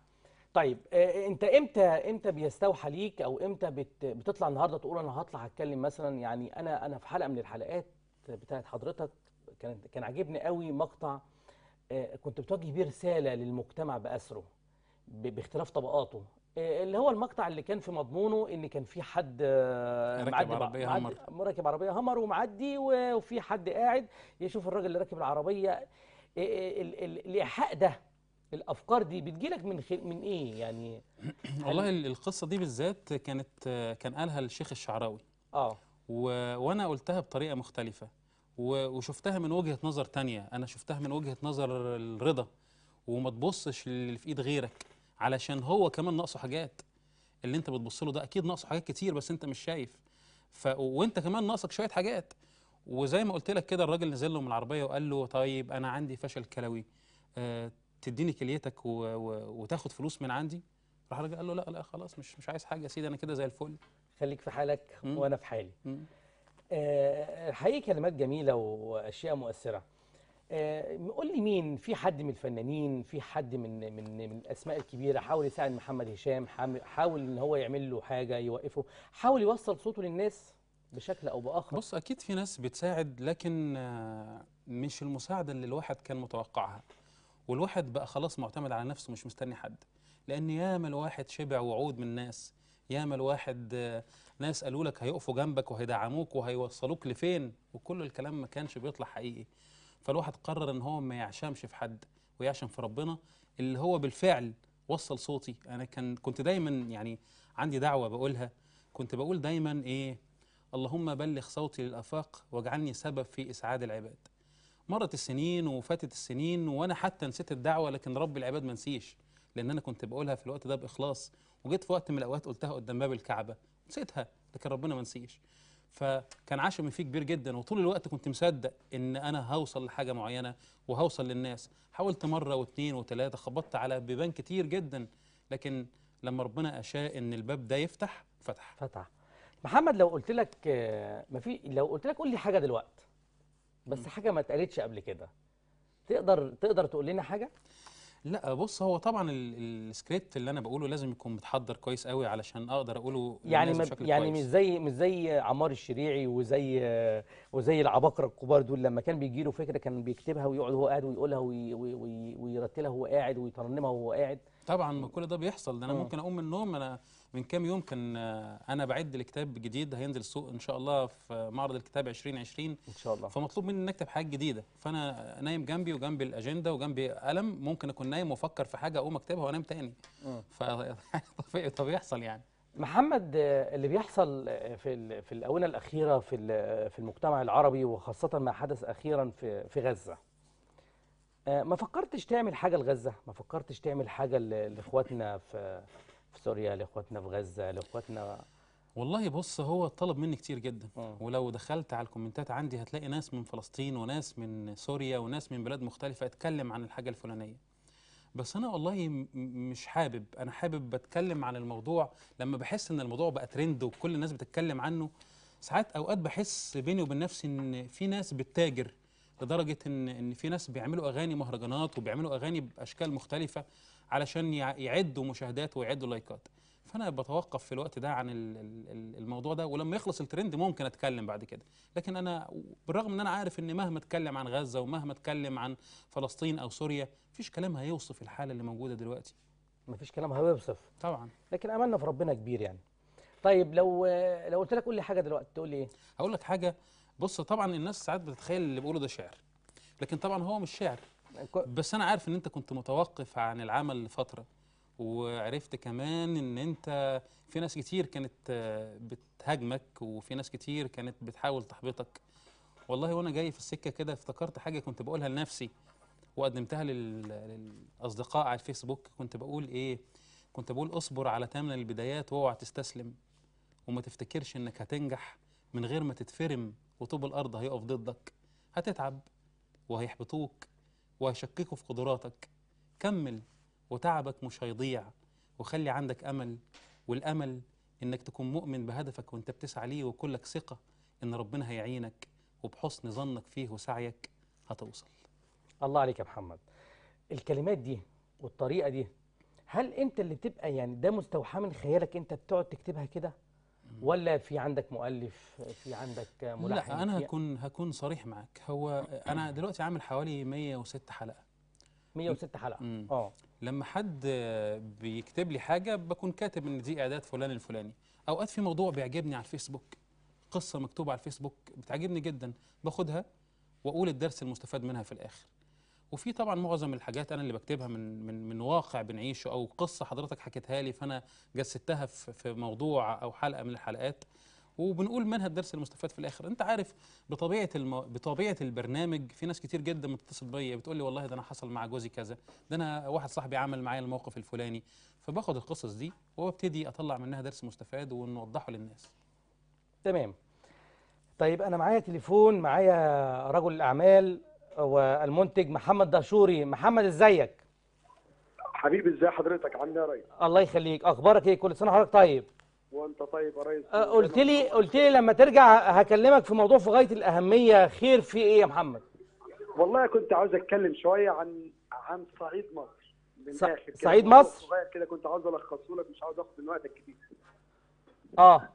طيب آه، انت امتى امتى بيستوحى ليك او امتى بت بتطلع النهارده تقول انا هطلع هتكلم مثلا يعني انا انا في حلقه من الحلقات بتاعت حضرتك كان كان عاجبني قوي مقطع آه، كنت بتوجه بيه رساله للمجتمع باسره ب- باختلاف طبقاته آه، اللي هو المقطع اللي كان في مضمونه ان كان في حد آه، راكب معدي بع- عربية معدي- همر. راكب عربيه همر ومعدي و- وفي حد قاعد يشوف الراجل اللي راكب العربيه آه، آه، ال- ال- الايحاء ده الافكار دي بتجيلك من خل... من ايه يعني والله ال- القصه دي بالذات كانت كان قالها الشيخ الشعراوي اه و... وانا قلتها بطريقه مختلفه و... وشفتها من وجهه نظر تانية انا شفتها من وجهه نظر الرضا وما تبصش اللي في ايد غيرك علشان هو كمان ناقصه حاجات اللي انت بتبص له ده اكيد ناقصه حاجات كتير بس انت مش شايف ف... وانت كمان ناقصك شويه حاجات وزي ما قلت لك كده الراجل نزل له من العربيه وقال له طيب انا عندي فشل كلوي أه تديني كليتك و... و... وتاخد فلوس من عندي راح الراجل قال له لا لا خلاص مش مش عايز حاجه يا سيدي انا كده زي الفل خليك في حالك مم. وانا في حالي مم. آه، الحقيقه كلمات جميله واشياء مؤثره آه، قول لي مين في حد من الفنانين في حد من من من الاسماء الكبيره حاول يساعد محمد هشام حام- حاول ان هو يعمل له حاجه يوقفه حاول يوصل صوته للناس بشكل او باخر بص اكيد في ناس بتساعد لكن آه، مش المساعده اللي الواحد كان متوقعها والواحد بقى خلاص معتمد على نفسه مش مستني حد لان ياما الواحد شبع وعود من ناس ياما الواحد آه، ناس قالوا لك هيقفوا جنبك وهيدعموك وهيوصلوك لفين وكل الكلام ما كانش بيطلع حقيقي فالواحد قرر ان هو ما يعشمش في حد ويعشم في ربنا اللي هو بالفعل وصل صوتي انا كان كنت دايما يعني عندي دعوه بقولها كنت بقول دايما ايه اللهم بلغ صوتي للآفاق واجعلني سبب في إسعاد العباد مرت السنين وفاتت السنين وأنا حتى نسيت الدعوة لكن رب العباد ما نسيش لأن أنا كنت بقولها في الوقت ده بإخلاص وجيت في وقت من الأوقات قلتها قدام باب الكعبة نسيتها لكن ربنا ما نسيش فكان عشمي فيه كبير جدا وطول الوقت كنت مصدق ان انا هوصل لحاجه معينه وهوصل للناس حاولت مره واثنين وثلاثه خبطت على بيبان كتير جدا لكن لما ربنا اشاء ان الباب ده يفتح فتح فتح محمد لو قلت لك آه، ما في لو قلت لك قول لي حاجه دلوقتي بس حاجه ما اتقالتش قبل كده تقدر تقدر تقول لنا حاجه لا بص هو طبعا ال- السكريبت اللي انا بقوله لازم يكون متحضر كويس قوي علشان اقدر اقوله يعني للناس ما بشكل يعني كويس. مش زي مش زي عمار الشريعي وزي وزي العباقرة الكبار دول لما كان بيجي له فكره كان بيكتبها ويقعد هو قاعد ويقولها وي وي وي ويرتلها وهو قاعد ويترنمها وهو قاعد طبعا ما كل ده بيحصل ده انا مم. ممكن اقوم من النوم انا من كام يوم كان آه، انا بعد لكتاب جديد هينزل السوق ان شاء الله في معرض الكتاب 2020 ان شاء الله فمطلوب مني ان اكتب حاجات جديده فانا نايم جنبي وجنبي الاجنده وجنبي قلم ممكن اكون نايم وافكر في حاجه اقوم اكتبها وانام تاني مم. ف طبيعي طب يحصل يعني محمد آه، اللي بيحصل آه، في ال- في الاونه الاخيره في ال- في المجتمع العربي وخاصه ما حدث اخيرا في في غزه آه، ما فكرتش تعمل حاجه لغزه ما فكرتش تعمل حاجه ل- لاخواتنا في في سوريا لاخواتنا في غزه لاخواتنا والله بص هو طلب مني كتير جدا مم. ولو دخلت على الكومنتات عندي هتلاقي ناس من فلسطين وناس من سوريا وناس من بلاد مختلفة اتكلم عن الحاجة الفلانية بس أنا والله م- م- مش حابب أنا حابب بتكلم عن الموضوع لما بحس إن الموضوع بقى ترند وكل الناس بتتكلم عنه ساعات أوقات بحس بيني وبين نفسي إن في ناس بتتاجر لدرجة إن إن في ناس بيعملوا أغاني مهرجانات وبيعملوا أغاني بأشكال مختلفة علشان يع- يعدوا مشاهدات ويعدوا لايكات فانا بتوقف في الوقت ده عن ال- ال- ال- الموضوع ده ولما يخلص الترند ممكن اتكلم بعد كده لكن انا بالرغم ان انا عارف ان مهما اتكلم عن غزه ومهما اتكلم عن فلسطين او سوريا مفيش كلام هيوصف الحاله اللي موجوده دلوقتي ما فيش كلام هيوصف طبعا لكن املنا في ربنا كبير يعني طيب لو آه، لو قلت لك قول لي حاجه دلوقتي تقول لي ايه هقول لك حاجه بص طبعا الناس ساعات بتتخيل اللي بقوله ده شعر لكن طبعا هو مش شعر كو- بس انا عارف ان انت كنت متوقف عن العمل لفتره وعرفت كمان ان انت في ناس كتير كانت آه، بتهاجمك وفي ناس كتير كانت بتحاول تحبطك والله وانا جاي في السكه كده افتكرت حاجه كنت بقولها لنفسي وقدمتها لل- للاصدقاء على الفيسبوك كنت بقول ايه كنت بقول اصبر على تمن البدايات واوعى تستسلم وما تفتكرش انك هتنجح من غير ما تتفرم وطوب الارض هيقف ضدك هتتعب وهيحبطوك وهيشككوا في قدراتك كمل وتعبك مش هيضيع وخلي عندك امل والامل انك تكون مؤمن بهدفك وانت بتسعى ليه وكلك ثقه ان ربنا هيعينك وبحسن ظنك فيه وسعيك هتوصل الله عليك يا محمد الكلمات دي والطريقه دي هل انت اللي بتبقى يعني ده مستوحاه من خيالك انت بتقعد تكتبها كده ولا في عندك مؤلف في عندك ملحن لا انا في- هكون هكون صريح معاك هو انا دلوقتي عامل حوالي 106 حلقه 106 حلقه مم. اه لما حد آه، بيكتب لي حاجه بكون كاتب ان دي اعداد فلان الفلاني اوقات في موضوع بيعجبني على الفيسبوك قصه مكتوبه على الفيسبوك بتعجبني جدا باخدها واقول الدرس المستفاد منها في الاخر وفي طبعا معظم الحاجات انا اللي بكتبها من من من واقع بنعيشه او قصه حضرتك حكيتها لي فانا جسدتها في في موضوع او حلقه من الحلقات وبنقول منها الدرس المستفاد في الاخر انت عارف بطبيعه الم... بطبيعه البرنامج في ناس كتير جدا بتتصل بيا بتقول لي والله ده انا حصل مع جوزي كذا ده انا واحد صاحبي عمل معايا الموقف الفلاني فباخد القصص دي وابتدي اطلع منها درس مستفاد ونوضحه للناس تمام طيب انا معايا تليفون معايا رجل الاعمال والمنتج محمد دهشوري محمد ازيك حبيبي ازاي حضرتك عامل ايه يا ريس الله يخليك اخبارك ايه كل سنه وحضرتك طيب وانت طيب يا ريس أه، قلت لي قلت لي لما ترجع هكلمك في موضوع في غايه الاهميه خير في ايه يا محمد والله كنت عاوز اتكلم شويه عن عن صعيد مصر من ص- الآخر كده. صعيد موضوع مصر؟ صغير كده كنت عاوز الخصه لك مش عاوز اخد من وقتك كتير اه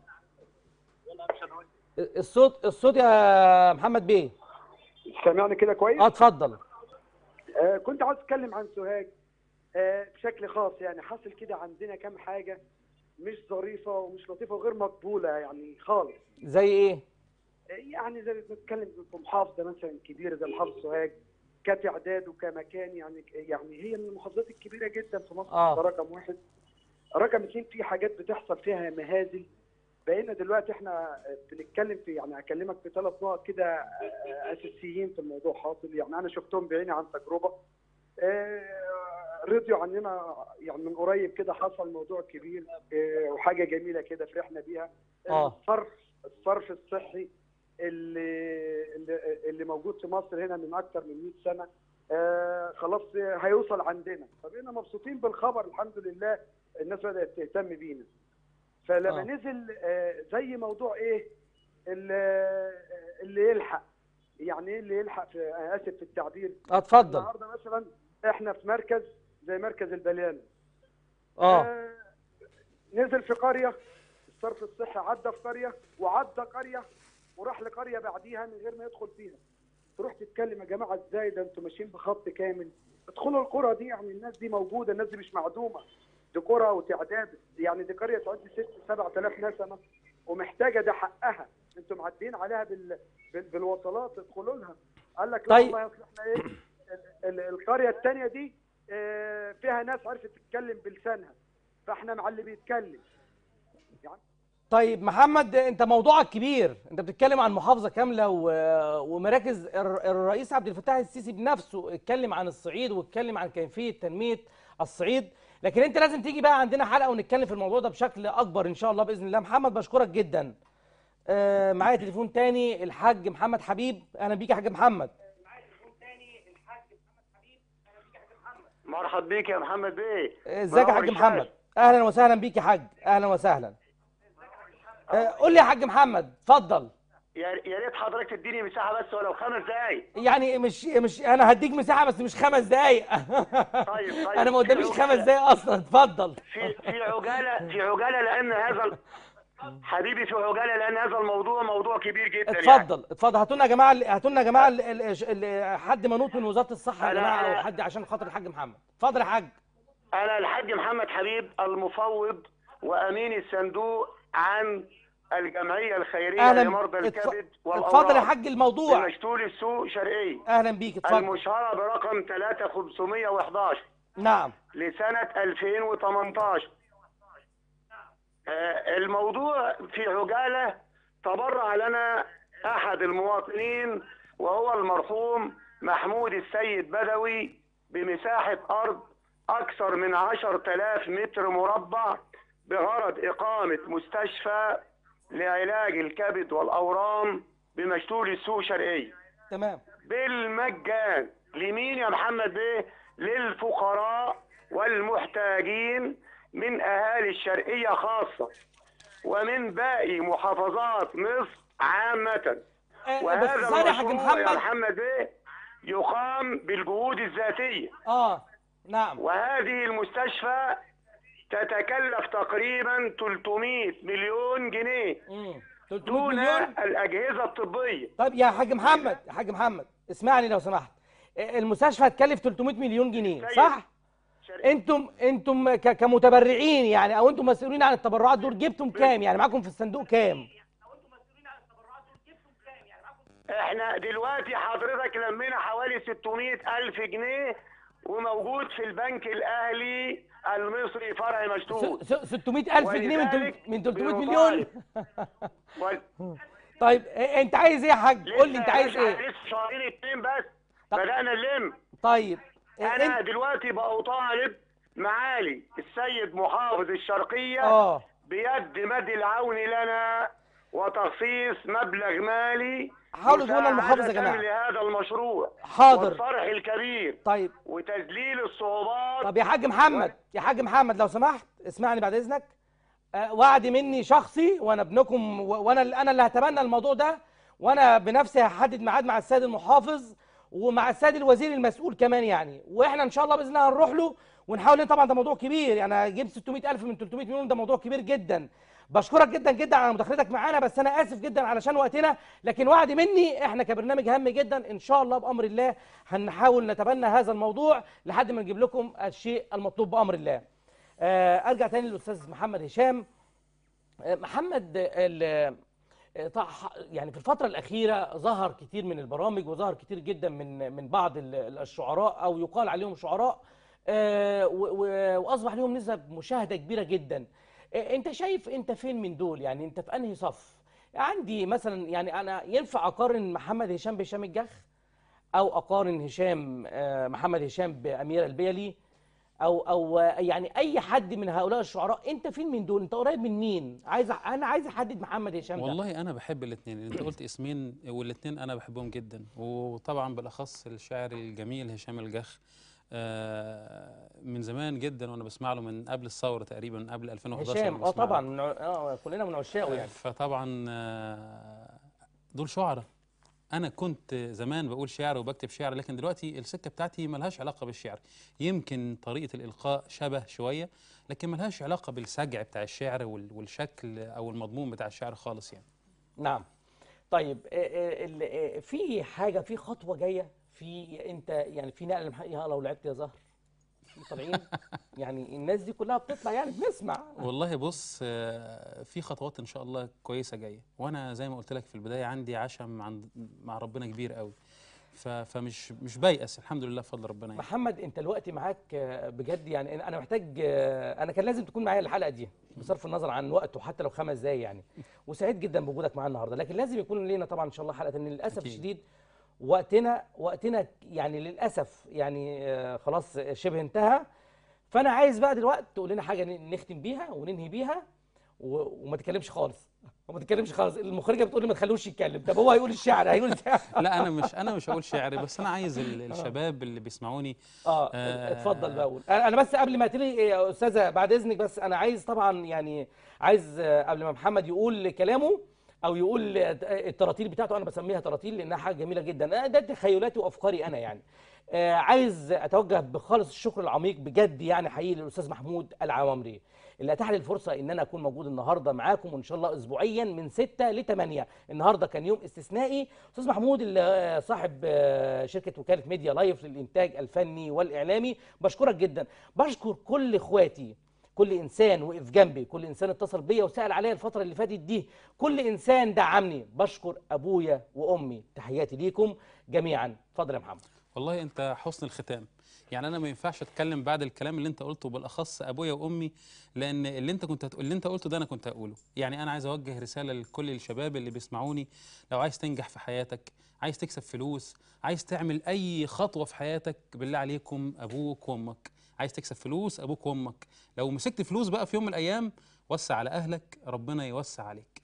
الصوت الصوت يا محمد بيه سامعني كده كويس اه اتفضل آه كنت عاوز اتكلم عن سوهاج آه بشكل خاص يعني حاصل كده عندنا كام حاجه مش ظريفه ومش لطيفه وغير مقبوله يعني خالص زي ايه يعني زي ما بنتكلم في محافظه مثلا كبيره زي محافظه سوهاج كتعداد وكمكان يعني يعني هي من المحافظات الكبيره جدا في مصر آه. ده رقم واحد رقم اثنين في حاجات بتحصل فيها مهازل بقينا دلوقتي احنا بنتكلم في يعني هكلمك في ثلاث نقط كده آه، اساسيين في الموضوع حاصل يعني انا شفتهم بعيني عن تجربه آه، رضيوا عننا يعني من قريب كده حصل موضوع كبير آه، وحاجه جميله كده فرحنا بيها آه. الصرف الصرف الصحي اللي اللي اللي موجود في مصر هنا من اكثر من 100 سنه آه خلاص هيوصل عندنا فبقينا مبسوطين بالخبر الحمد لله الناس بدات تهتم بينا فلما آه. آه. نزل آه زي موضوع ايه اللي, اللي يلحق يعني ايه اللي يلحق في انا اسف في التعبير اه اتفضل النهارده مثلا احنا في مركز زي مركز البليان اه آه، نزل في قريه الصرف الصحي عدى في قريه وعدى قريه وراح لقريه بعديها من غير ما يدخل فيها تروح تتكلم يا جماعه ازاي ده انتوا ماشيين بخط كامل ادخلوا القرى دي يعني الناس دي موجوده الناس دي مش معدومه دي قرى وتعداد يعني دي قريه تعدي 6 7000 نسمه ومحتاجه ده حقها انتوا معديين عليها بال... بال... بالوصلات ادخلوا لها قال لك لا طيب. والله اصل احنا ايه ال- ال- القريه الثانيه دي آه، فيها ناس عرفت تتكلم بلسانها فاحنا مع اللي بيتكلم طيب محمد انت موضوعك كبير انت بتتكلم عن محافظه كامله و... ومراكز الر- الرئيس عبد الفتاح السيسي بنفسه اتكلم عن الصعيد واتكلم عن كيفيه تنميه الصعيد لكن انت لازم تيجي بقى عندنا حلقه ونتكلم في الموضوع ده بشكل اكبر ان شاء الله باذن الله محمد بشكرك جدا آه معايا تليفون تاني الحاج محمد حبيب اهلا بيك يا حاج محمد مرحب بيك يا محمد بيه ازيك يا منور حاج الشاشة. محمد اهلا وسهلا بيك يا حاج اهلا وسهلا آه قول لي يا حاج محمد اتفضل يا يا ريت حضرتك تديني مساحه بس ولو خمس دقايق يعني مش مش انا هديك مساحه بس مش خمس دقايق طيب طيب انا ما قداميش في خمس عجالة. دقايق اصلا اتفضل في في عجاله في عجاله لان هذا ال- حبيبي في عجاله لان هذا الموضوع موضوع كبير جدا يعني. اتفضل اتفضل هاتوا لنا يا جماعه ال- هاتوا لنا يا جماعه ال- ال- ال- حد منوط من وزاره الصحه يا أنا- جماعه او أنا- حد عشان خاطر الحاج محمد اتفضل يا حاج انا الحاج محمد حبيب المفوض وامين الصندوق عن الجمعيه الخيريه اهلا لمرضى اتف- الكبد والاورام اتفضل يا حاج الموضوع بمشتول السوق شرقيه اهلا بيك اتفضل المشاره برقم 3511 نعم لسنة 2018 آه، الموضوع في عجالة تبرع لنا أحد المواطنين وهو المرحوم محمود السيد بدوي بمساحة أرض أكثر من 10000 متر مربع بغرض إقامة مستشفى لعلاج الكبد والأورام بمشتول السوق شرقية تمام بالمجان لمين يا محمد بيه للفقراء والمحتاجين من اهالي الشرقيه خاصه ومن باقي محافظات مصر عامه آه، وهذا باختصار يا حاج المشروع يا محمد محمد بيه يقام بالجهود الذاتيه اه نعم وهذه المستشفى تتكلف تقريبا 300 مليون جنيه مم. 300 دون مليون الأجهزة الطبية طيب يا حاج محمد يا حاج محمد اسمعني لو سمحت المستشفى هتكلف 300 مليون جنيه سيد. صح انتم انتم ك- كمتبرعين يعني او انتم مسؤولين عن التبرعات دول جبتم كام يعني معاكم في الصندوق كام احنا دلوقتي حضرتك لمينا حوالي 600 ألف جنيه وموجود في البنك الأهلي المصري فرع مشتوت س- س- 600 الف جنيه من تل- ولذلك من 300 بنطالب. مليون وال- طيب إيه- انت عايز ايه يا حاج قول لي انت لسه- عايز لسه- ايه لسه شهرين اتنين بس طب- بدأنا نلم طيب إيه أنا انت دلوقتي بطالب معالي السيد محافظ الشرقية اه بيد مد العون لنا وتخصيص مبلغ مالي حاولوا تقولوا للمحافظ يا مساعدة جماعة. لهذا المشروع حاضر. والطرح الكبير طيب وتذليل الصعوبات طب يا حاج محمد يا حاج محمد لو سمحت اسمعني بعد اذنك آه، وعد مني شخصي وانا ابنكم و- وانا ال- انا اللي هتبنى الموضوع ده وانا بنفسي هحدد ميعاد مع السيد المحافظ ومع السيد الوزير المسؤول كمان يعني واحنا ان شاء الله باذن الله هنروح له ونحاول إن طبعا ده موضوع كبير يعني اجيب 600000 من 300 مليون ده موضوع كبير جدا بشكرك جدا جدا على مداخلتك معانا بس انا اسف جدا علشان وقتنا لكن وعد مني احنا كبرنامج هام جدا ان شاء الله بامر الله هنحاول نتبنى هذا الموضوع لحد ما نجيب لكم الشيء المطلوب بامر الله آه، ارجع تاني للاستاذ محمد هشام آه، محمد ال- آه، طح- يعني في الفترة الأخيرة ظهر كتير من البرامج وظهر كتير جدا من من بعض ال- الشعراء أو يقال عليهم شعراء آه، و- و- وأصبح لهم نسب مشاهدة كبيرة جدا آه، أنت شايف أنت فين من دول يعني أنت في أنهي صف عندي مثلا يعني أنا ينفع أقارن محمد هشام بهشام الجخ أو أقارن هشام آه، محمد هشام بأميرة البيلي او او يعني اي حد من هؤلاء الشعراء انت فين من دول انت قريب من مين عايز أ- انا عايز احدد محمد هشام ده والله انا بحب الاثنين انت قلت اسمين والاثنين انا بحبهم جدا وطبعا بالاخص الشاعر الجميل هشام الجخ آه، من زمان جدا وانا بسمع له من قبل الثوره تقريبا من قبل 2011 هشام أنا اه بسمع له. طبعا من ع- اه كلنا من عشاقه يعني فطبعا آه، دول شعراء انا كنت زمان بقول شعر وبكتب شعر لكن دلوقتي السكه بتاعتي ملهاش علاقه بالشعر يمكن طريقه الالقاء شبه شويه لكن ملهاش علاقه بالسجع بتاع الشعر وال- والشكل او المضمون بتاع الشعر خالص يعني نعم طيب آه، آه، ال- آه، في حاجه في خطوه جايه في انت يعني في نقله محققها لو لعبت يا زهر طالعين يعني الناس دي كلها بتطلع يعني بنسمع والله بص آه، في خطوات ان شاء الله كويسه جايه وانا زي ما قلت لك في البدايه عندي عشم عند مع ربنا كبير قوي ف- فمش مش بيأس الحمد لله بفضل ربنا يعني. محمد انت الوقت معاك آه، بجد يعني انا محتاج آه، انا كان لازم تكون معايا الحلقه دي بصرف النظر عن وقته حتى لو خمس دقايق يعني وسعيد جدا بوجودك معانا النهارده لكن لازم يكون لينا طبعا ان شاء الله حلقه تانية للاسف أكيد. الشديد وقتنا وقتنا يعني للاسف يعني آه، خلاص شبه انتهى فانا عايز بقى دلوقتي تقول لنا حاجه ن- نختم بيها وننهي بيها و- وما تتكلمش خالص وما تتكلمش خالص المخرجه بتقول لي ما تخلوش يتكلم طب هو هيقول الشعر هيقول الشعر لا انا مش انا مش هقول شعر بس انا عايز ال- الشباب اللي بيسمعوني اه اتفضل بقى قول انا أنا بس قبل ما تلي يا استاذه بعد اذنك بس انا عايز طبعا يعني عايز آه، قبل ما محمد يقول كلامه او يقول آه، التراتيل بتاعته انا بسميها تراتيل لانها حاجه جميله جدا آه، ده تخيلاتي وافكاري انا يعني آه، عايز اتوجه بخالص الشكر العميق بجد يعني حقيقي للاستاذ محمود العوامري اللي اتاح لي الفرصه ان انا اكون موجود النهارده معاكم وان شاء الله اسبوعيا من 6 ل 8 النهارده كان يوم استثنائي استاذ محمود اللي آه، صاحب آه، شركه وكاله ميديا لايف للانتاج الفني والاعلامي بشكرك جدا بشكر كل اخواتي كل انسان وقف جنبي كل انسان اتصل بيا وسال عليا الفتره اللي فاتت دي كل انسان دعمني بشكر ابويا وامي تحياتي ليكم جميعا اتفضل يا محمد والله انت حسن الختام يعني انا ما ينفعش اتكلم بعد الكلام اللي انت قلته بالاخص ابويا وامي لان اللي انت كنت هتقول اللي انت قلته ده انا كنت هقوله يعني انا عايز اوجه رساله لكل الشباب اللي بيسمعوني لو عايز تنجح في حياتك عايز تكسب فلوس عايز تعمل اي خطوه في حياتك بالله عليكم ابوك وامك عايز تكسب فلوس ابوك وامك لو مسكت فلوس بقى في يوم من الايام وسع على اهلك ربنا يوسع عليك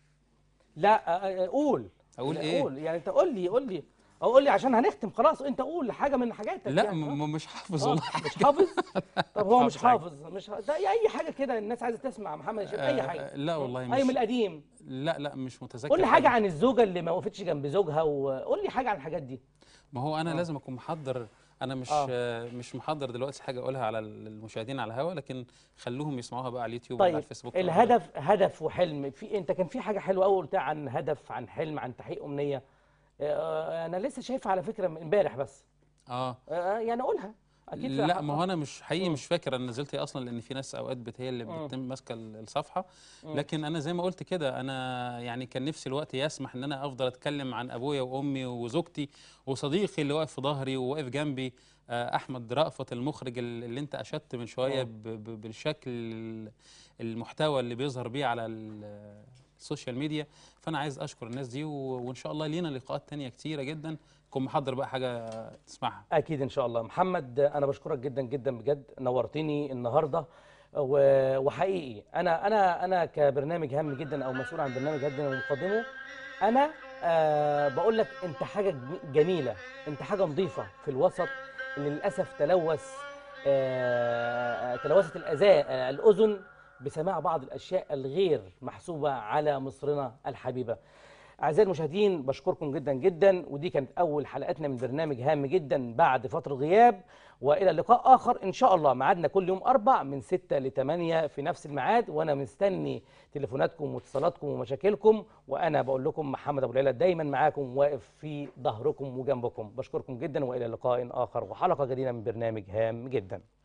لا آه، آه، قول اقول لا، ايه قول يعني انت قول لي قول لي او قول لي عشان هنختم خلاص انت قول حاجه من حاجاتك لا يعني. م- م- مش حافظ آه، والله مش حافظ طب هو مش حافظ حاجة. حافظ مش ح- ده اي حاجه كده الناس عايزه تسمع محمد هشام اي آه، حاجه لا والله اي من مش القديم لا لا مش متذكر قول لي حاجه عن الزوجه اللي ما وقفتش جنب زوجها وقول لي حاجه عن الحاجات دي ما هو انا لازم اكون محضر انا مش آه. آه. مش محضر دلوقتي حاجه اقولها على المشاهدين على الهوا لكن خلوهم يسمعوها بقى على اليوتيوب ولا على طيب الفيسبوك ولا- الهدف هدف وحلم في انت كان في حاجه حلوه قوي قلتها عن هدف عن حلم عن تحقيق امنيه آه، انا لسه شايفها على فكره من امبارح بس اه آه، يعني اقولها اكيد في لا حق. ما هو انا مش حقيقي مش فاكر انا نزلت ايه اصلا لان في ناس اوقات بت هي اللي مم. بتتم ماسكه ال- الصفحه مم. لكن انا زي ما قلت كده انا يعني كان نفسي الوقت يسمح ان انا افضل اتكلم عن ابويا وامي وزوجتي وصديقي اللي واقف في ظهري وواقف جنبي آه، احمد رأفت المخرج ال- اللي انت اشدت من شويه مم. ب- ب- بالشكل ال- المحتوى اللي بيظهر بيه على ال- السوشيال ميديا فانا عايز اشكر الناس دي و- وان شاء الله لينا لقاءات تانية كتيره جدا كون محضر بقى حاجه تسمعها اكيد ان شاء الله محمد انا بشكرك جدا جدا بجد نورتني النهارده و- وحقيقي انا انا انا كبرنامج هام جدا او مسؤول عن برنامج هام ومقدمه انا آه بقول لك انت حاجه جمي- جميله انت حاجه نظيفه في الوسط اللي للاسف تلوث آه تلوثت الأذا- آه، الاذن بسماع بعض الاشياء الغير محسوبه على مصرنا الحبيبه أعزائي المشاهدين بشكركم جدا جدا ودي كانت أول حلقتنا من برنامج هام جدا بعد فترة غياب وإلى لقاء آخر إن شاء الله ميعادنا كل يوم أربع من 6 ل 8 في نفس الميعاد وأنا مستني تليفوناتكم واتصالاتكم ومشاكلكم وأنا بقول لكم محمد أبو العلا دايما معاكم واقف في ظهركم وجنبكم بشكركم جدا وإلى لقاء آخر وحلقة جديدة من برنامج هام جدا